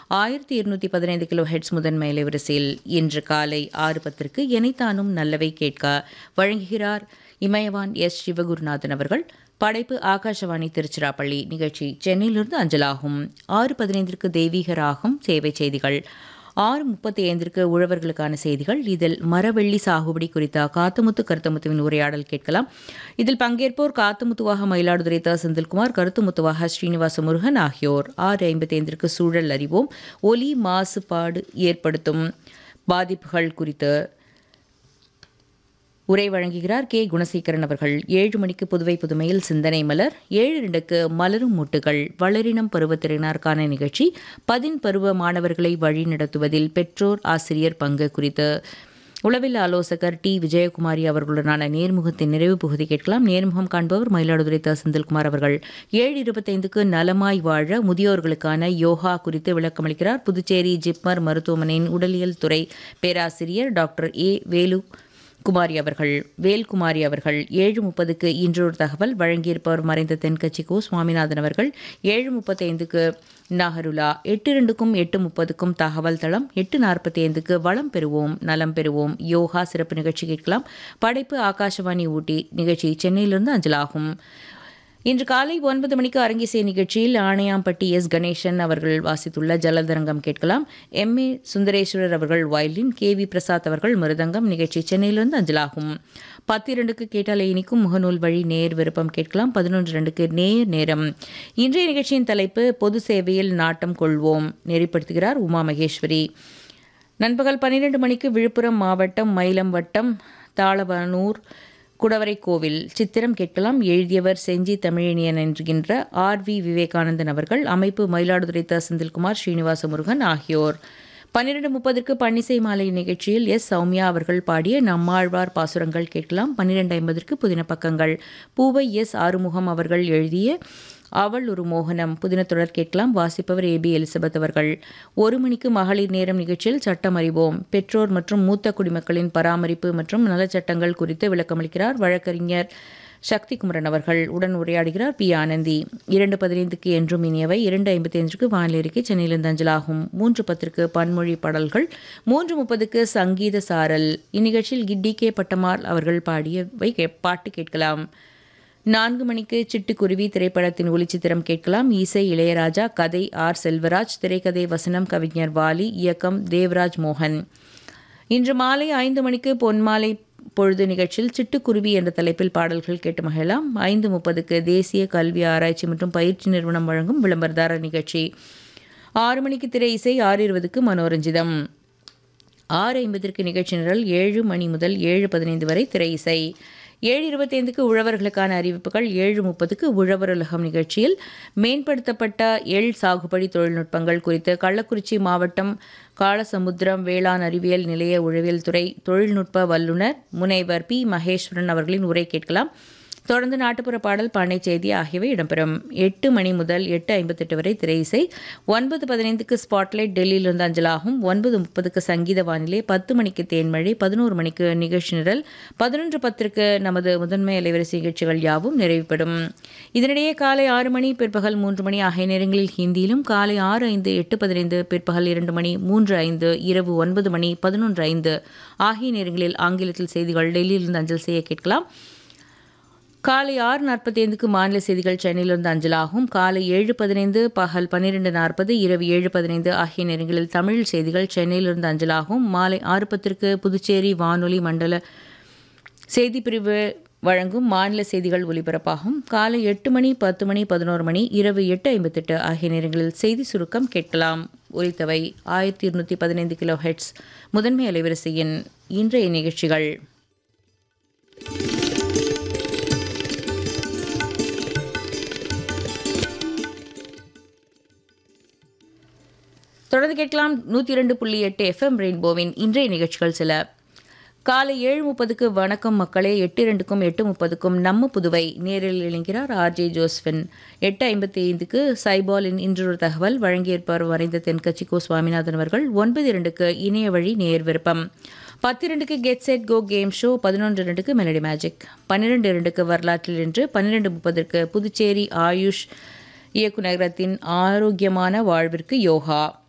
ஆயிரத்தி இருநூற்றி பதினைந்து கிலோ ஹெட்ஸ் முதன்மை அலைவரிசையில் இன்று காலை ஆறு பத்திற்கு எனைத்தானும் நல்லவை கேட்க வழங்குகிறார் இமயவான் எஸ் சிவகுருநாதன் அவர்கள் படைப்பு ஆகாஷவாணி திருச்சிராப்பள்ளி நிகழ்ச்சி சென்னையிலிருந்து அஞ்சலாகும் ஆறு பதினைந்திற்கு தெய்வீக ராகம் சேவை செய்திகள் ஆறு முப்பத்தி ஐந்திற்கு உழவர்களுக்கான செய்திகள் இதில் மரவெள்ளி சாகுபடி குறித்த காத்துமுத்து கருத்தமுத்துவின் உரையாடல் கேட்கலாம் இதில் பங்கேற்போர் காத்துமுத்துவாக மயிலாடுதுறை த செந்தில்குமார் கருத்துமுத்துவாக ஸ்ரீனிவாச முருகன் ஆகியோர் ஆறு ஐம்பத்தி ஐந்திற்கு சூழல் அறிவோம் ஒலி மாசுபாடு ஏற்படுத்தும் பாதிப்புகள் குறித்து உரை வழங்குகிறார் கே குணசேகரன் அவர்கள் ஏழு மணிக்கு புதுவை புதுமையில் சிந்தனை மலர் ஏழு இரண்டுக்கு மலரும் முட்டுகள் வளரினம் பருவத்தினருக்கான நிகழ்ச்சி பதின் பருவ மாணவர்களை வழிநடத்துவதில் பெற்றோர் ஆசிரியர் பங்கு குறித்து உளவில் ஆலோசகர் டி விஜயகுமாரி அவர்களுடனான நேர்முகத்தின் நிறைவு பகுதி கேட்கலாம் நேர்முகம் காண்பவர் மயிலாடுதுறை த செந்தில்குமார் அவர்கள் ஏழு இருபத்தைந்துக்கு நலமாய் வாழ முதியோர்களுக்கான யோகா குறித்து விளக்கமளிக்கிறார் புதுச்சேரி ஜிப்மர் மருத்துவமனையின் உடலியல் துறை பேராசிரியர் டாக்டர் ஏ வேலு குமாரி அவர்கள் வேல்குமாரி அவர்கள் ஏழு முப்பதுக்கு இன்றொரு தகவல் வழங்கியிருப்பவர் மறைந்த தென்கட்சி கோ சுவாமிநாதன் அவர்கள் ஏழு முப்பத்தி ஐந்துக்கு நாகருலா எட்டு ரெண்டுக்கும் எட்டு முப்பதுக்கும் தகவல் தளம் எட்டு நாற்பத்தி ஐந்துக்கு வளம் பெறுவோம் நலம் பெறுவோம் யோகா சிறப்பு நிகழ்ச்சி கேட்கலாம் படைப்பு ஆகாஷவாணி ஊட்டி நிகழ்ச்சி சென்னையிலிருந்து அஞ்சலாகும் இன்று காலை ஒன்பது மணிக்கு அரங்கிசை நிகழ்ச்சியில் ஆணையாம்பட்டி எஸ் கணேசன் அவர்கள் வாசித்துள்ள ஜலதரங்கம் கேட்கலாம் எம் ஏ சுந்தரேஸ்வரர் அவர்கள் வயலின் கே வி பிரசாத் அவர்கள் மிருதங்கம் நிகழ்ச்சி சென்னையிலிருந்து அஞ்சலாகும் பத்து இரண்டுக்கு கேட்டாலே இனிக்கும் முகநூல் வழி நேர் விருப்பம் கேட்கலாம் பதினொன்று ரெண்டுக்கு நேர் நேரம் இன்றைய நிகழ்ச்சியின் தலைப்பு பொது சேவையில் நாட்டம் கொள்வோம் நெறிப்படுத்துகிறார் உமா மகேஸ்வரி நண்பகல் பன்னிரெண்டு மணிக்கு விழுப்புரம் மாவட்டம் மயிலம் வட்டம் தாளவனூர் குடவரை கோவில் சித்திரம் கேட்கலாம் எழுதியவர் செஞ்சி தமிழினியன் என்கின்ற ஆர் வி விவேகானந்தன் அவர்கள் அமைப்பு மயிலாடுதுறை த செந்தில்குமார் ஸ்ரீனிவாச முருகன் ஆகியோர் பன்னிரெண்டு முப்பதற்கு பன்னிசை மாலை நிகழ்ச்சியில் எஸ் சௌமியா அவர்கள் பாடிய நம்மாழ்வார் பாசுரங்கள் கேட்கலாம் பன்னிரெண்டு ஐம்பதற்கு புதின பக்கங்கள் பூவை எஸ் ஆறுமுகம் அவர்கள் எழுதிய அவள் ஒரு மோகனம் புதின தொடர் கேட்கலாம் வாசிப்பவர் ஏ பி எலிசபெத் அவர்கள் ஒரு மணிக்கு மகளிர் நேரம் நிகழ்ச்சியில் சட்டம் அறிவோம் பெற்றோர் மற்றும் மூத்த குடிமக்களின் பராமரிப்பு மற்றும் நலச்சட்டங்கள் குறித்து விளக்கமளிக்கிறார் வழக்கறிஞர் சக்தி குமரன் அவர்கள் உடன் உரையாடுகிறார் பி ஆனந்தி இரண்டு பதினைந்துக்கு என்றும் இனியவை இரண்டு ஐம்பத்தி ஐந்துக்கு வானிலை சென்னையிலிருந்து அஞ்சலாகும் மூன்று பத்திற்கு பன்மொழி பாடல்கள் மூன்று முப்பதுக்கு சங்கீத சாரல் இந்நிகழ்ச்சியில் கிட்டி கே பட்டமால் அவர்கள் பாடியவை பாட்டு கேட்கலாம் நான்கு மணிக்கு சிட்டுக்குருவி திரைப்படத்தின் ஒளிச்சித்திரம் கேட்கலாம் இசை இளையராஜா கதை ஆர் செல்வராஜ் திரைக்கதை வசனம் கவிஞர் வாலி இயக்கம் தேவராஜ் மோகன் இன்று மாலை ஐந்து மணிக்கு பொன்மாலை பொழுது நிகழ்ச்சியில் சிட்டுக்குருவி என்ற தலைப்பில் பாடல்கள் கேட்டு மகிழலாம் ஐந்து முப்பதுக்கு தேசிய கல்வி ஆராய்ச்சி மற்றும் பயிற்சி நிறுவனம் வழங்கும் விளம்பரதார நிகழ்ச்சி ஆறு மணிக்கு திரை இசை ஆறு இருபதுக்கு மனோரஞ்சிதம் ஆறு ஐம்பதற்கு நிகழ்ச்சி நிரல் ஏழு மணி முதல் ஏழு பதினைந்து வரை திரை இசை ஏழு இருபத்தைந்துக்கு உழவர்களுக்கான அறிவிப்புகள் ஏழு முப்பதுக்கு உழவர் உலகம் நிகழ்ச்சியில் மேம்படுத்தப்பட்ட எள் சாகுபடி தொழில்நுட்பங்கள் குறித்து கள்ளக்குறிச்சி மாவட்டம் காலசமுத்திரம் வேளாண் அறிவியல் நிலைய உழவியல் துறை தொழில்நுட்ப வல்லுநர் முனைவர் பி மகேஸ்வரன் அவர்களின் உரை கேட்கலாம் தொடர்ந்து நாட்டுப்புற பாடல் பண்ணை செய்தி ஆகியவை இடம்பெறும் எட்டு மணி முதல் எட்டு ஐம்பத்தெட்டு வரை திரை இசை ஒன்பது பதினைந்துக்கு ஸ்பாட்லைட் டெல்லியிலிருந்து அஞ்சலாகும் ஒன்பது முப்பதுக்கு சங்கீத வானிலை பத்து மணிக்கு தேன்மழை பதினோரு மணிக்கு நிகழ்ச்சி நிரல் பதினொன்று பத்திற்கு நமது முதன்மை அலைவரிசை நிகழ்ச்சிகள் யாவும் நிறைவுபடும் இதனிடையே காலை ஆறு மணி பிற்பகல் மூன்று மணி ஆகிய நேரங்களில் ஹிந்தியிலும் காலை ஆறு ஐந்து எட்டு பதினைந்து பிற்பகல் இரண்டு மணி மூன்று ஐந்து இரவு ஒன்பது மணி பதினொன்று ஐந்து ஆகிய நேரங்களில் ஆங்கிலத்தில் செய்திகள் டெல்லியிலிருந்து அஞ்சல் செய்ய கேட்கலாம் காலை ஆறு நாற்பத்தி ஐந்துக்கு மாநில செய்திகள் சென்னையிலிருந்து அஞ்சலாகும் காலை ஏழு பதினைந்து பகல் பன்னிரெண்டு நாற்பது இரவு ஏழு பதினைந்து ஆகிய நேரங்களில் தமிழ் செய்திகள் சென்னையிலிருந்து அஞ்சலாகும் மாலை ஆறு பத்திற்கு புதுச்சேரி வானொலி மண்டல செய்திப்பிரிவு வழங்கும் மாநில செய்திகள் ஒலிபரப்பாகும் காலை எட்டு மணி பத்து மணி பதினோரு மணி இரவு எட்டு ஐம்பத்தெட்டு ஆகிய நேரங்களில் செய்தி சுருக்கம் கேட்கலாம் ஒலித்தவை ஆயிரத்தி இருநூற்றி பதினைந்து கிலோ ஹெட்ஸ் முதன்மை அலைவரிசையின் இன்றைய நிகழ்ச்சிகள் தொடர்ந்து கேட்கலாம் நூற்றி இரண்டு புள்ளி எட்டு எஃப்எம் ரெயின்போவின் இன்றைய நிகழ்ச்சிகள் சில காலை ஏழு முப்பதுக்கு வணக்கம் மக்களே எட்டு இரண்டுக்கும் எட்டு முப்பதுக்கும் நம்ம புதுவை நேரில் இணைகிறார் ஆர்ஜே ஜோஸ்பின் எட்டு ஐம்பத்தி ஐந்துக்கு சைபாலின் இன்றொரு தகவல் வழங்கியிருப்பார் வரைந்த தென்கட்சி கோ சுவாமிநாதன் அவர்கள் ஒன்பது இரண்டுக்கு இணைய வழி நேர் விருப்பம் பத்து இரண்டுக்கு get set go game show பதினொன்று இரண்டுக்கு மெலடி மேஜிக் பன்னிரெண்டு இரண்டுக்கு வரலாற்றில் இன்று பன்னிரெண்டு முப்பதற்கு புதுச்சேரி ஆயுஷ் இயக்குநரகத்தின் ஆரோக்கியமான வாழ்விற்கு யோகா